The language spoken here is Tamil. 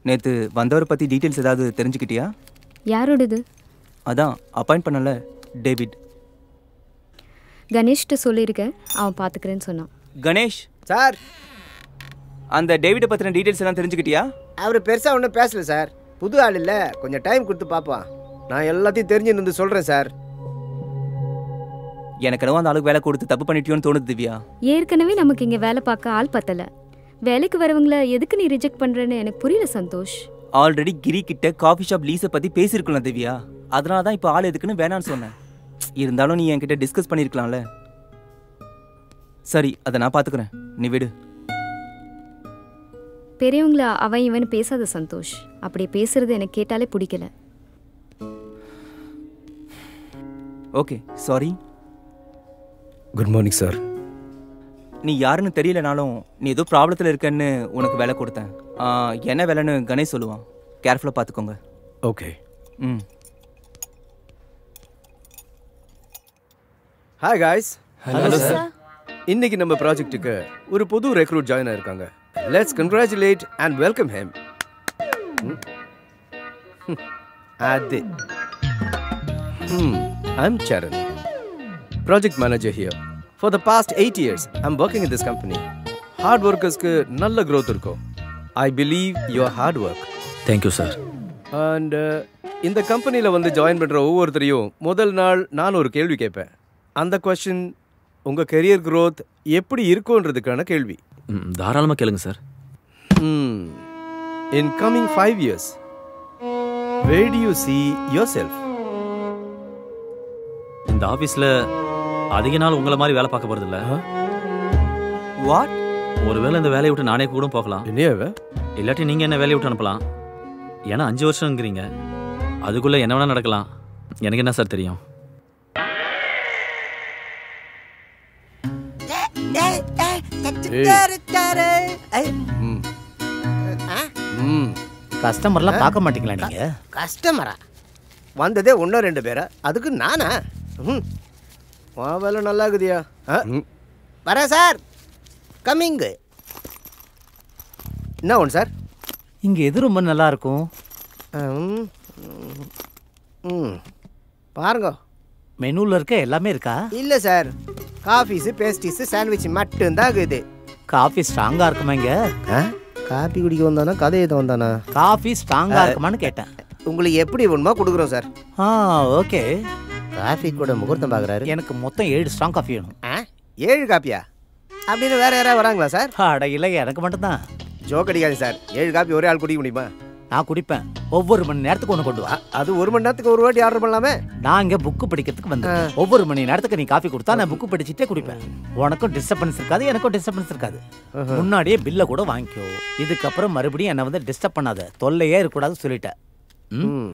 நேற்று வந்தவரை பற்றி டீட்டெயில்ஸ் ஏதாவது தெரிஞ்சுக்கிட்டியா யாரோடது அதான் அப்பாயிண்ட் பண்ணல டேவிட் கணேஷ்கிட்ட சொல்லியிருக்கேன் அவன் பார்த்துக்கிறேன்னு சொன்னான் கணேஷ் சார் அந்த டேவிடை பற்றின டீட்டெயில்ஸ் எல்லாம் தெரிஞ்சுக்கிட்டியா அவர் பெருசாக ஒன்றும் பேசல சார் புது ஆள் இல்லை கொஞ்சம் டைம் கொடுத்து பார்ப்போம் நான் எல்லாத்தையும் தெரிஞ்சுன்னு வந்து சொல்கிறேன் சார் எனக்கு என்னவோ அந்த ஆளுக்கு வேலை கொடுத்து தப்பு பண்ணிட்டியோன்னு தோணுது திவ்யா ஏற்கனவே நமக்கு இங்கே வேலை பார்க்க ஆள் பத்தல வேலைக்கு வரவங்கள எதுக்கு நீ ரிஜெக்ட் பண்ணுறேன்னு எனக்கு புரியல சந்தோஷ் ஆல்ரெடி கிரி கிட்ட காஃபி ஷாப் லீஸை பற்றி பேசியிருக்கலாம் திவ்யா அதனால தான் இப்போ ஆள் எதுக்குன்னு வேணான்னு சொன்னேன் இருந்தாலும் நீ என்கிட்ட டிஸ்கஸ் பண்ணியிருக்கலாம்ல சரி அதை நான் பார்த்துக்கிறேன் நீ விடு பெரியவங்கள அவன் இவன் பேசாத சந்தோஷ் அப்படி பேசுறது எனக்கு கேட்டாலே பிடிக்கல okay sorry good morning sir நீ யாருன்னு தெரியலனாலும் நீ ஏதோ ப்ராப்ளத்தில் இருக்கன்னு உனக்கு வேலை கொடுத்தேன் ஆ, என்ன வேலைன்னு கணேஷ் சொல்லுவான் கேர்ஃபுல்லாக பார்த்துக்கோங்க ஓகே ம் ஹாய் காய்ஸ் ஹலோ சார் இன்னைக்கு நம்ம ப்ராஜெக்ட்டுக்கு ஒரு புது ரெக்ரூட் ஜாயின் ஆயிருக்காங்க லெட்ஸ் கங்க்ராச்சுலேட் அண்ட் வெல்கம் ஹேம் அது I'm Charan project manager here for the past eight years I'm working in this company hard ஒர்க்கர்ஸ்க்கு நல்ல growth இருக்கும் I believe your hard work thank you sir and இந்த கம்பெனியில் வந்து ஜாயின் பண்ணுற ஒவ்வொருத்தரையும் முதல் நாள் நான் ஒரு கேள்வி கேட்பேன் அந்த கொஸ்டின் உங்கள் கெரியர் growth எப்படி இருக்குன்றதுக்கான கேள்வி ம், தாராளமா கேளுங்க sir in coming five years where do you see yourself இந்த ஆபீஸ்ல அதிக நாள் உங்களை மாதிரி வேலை பார்க்க போறது இல்ல வாட் ஒருவேளை இந்த வேலையை விட்டு நானே கூட போகலாம் என்னையாவ இல்லாட்டி நீங்க என்ன வேலையை விட்டு அனுப்பலாம் ஏன்னா அஞ்சு வருஷம்ங்கிறீங்க அதுக்குள்ள என்ன வேணா நடக்கலாம் எனக்கு என்ன சார் தெரியும் ம் ம் கஸ்டமர்லாம் பார்க்க மாட்டீங்களா நீங்க கஸ்டமரா வந்ததே ஒன்றோ ரெண்டு பேரா அதுக்கு நானா ம் வா வேலை நல்லா இருக்குதியா வரேன் சார் கம்மிங்கு என்ன ஒன்று சார் இங்க எது ரொம்ப நல்லா இருக்கும் ம் ம் பாருங்க மெனுல இருக்க எல்லாமே இருக்கா இல்லை சார் காஃபீஸு பேஸ்ட்ரீஸு சாண்ட்விச் மட்டும்தான் இருக்குது காஃபி ஸ்ட்ராங்கா இருக்குமா இங்க காஃபி குடிக்க வந்தானா கதை எதுவும் வந்தானா காஃபி ஸ்ட்ராங்கா இருக்குமான்னு கேட்டேன் உங்களுக்கு எப்படி வேணுமோ கொடுக்குறோம் சார் ஆ ஓகே காஃபி கூட முகூர்த்தம் பார்க்குறாரு எனக்கு மொத்தம் ஏழு ஸ்ட்ராங் காஃபி வேணும் ஆ ஏழு காப்பியா அப்படின்னு வேற யாராவது வராங்களா சார் அட இல்லை எனக்கு மட்டும்தான் ஜோக் அடிக்காது சார் ஏழு காப்பி ஒரே ஆள் குடிக்க முடியுமா நான் குடிப்பேன் ஒவ்வொரு மணி நேரத்துக்கு ஒன்று கொண்டு வா அது ஒரு மணி நேரத்துக்கு ஒரு வாட்டி ஆர்டர் பண்ணலாமே நான் இங்க புக்கு படிக்கிறதுக்கு வந்தேன் ஒவ்வொரு மணி நேரத்துக்கு நீ காஃபி கொடுத்தா நான் புக்கு படிச்சுட்டே குடிப்பேன் உனக்கும் டிஸ்டர்பன்ஸ் இருக்காது எனக்கும் டிஸ்டர்பன்ஸ் இருக்காது முன்னாடியே பில்லை கூட வாங்கிக்கோ இதுக்கப்புறம் மறுபடியும் என்னை வந்து டிஸ்டர்ப் பண்ணாத தொல்லையே இருக்கக்கூடாது சொல்லிட்டேன் ம்? ம்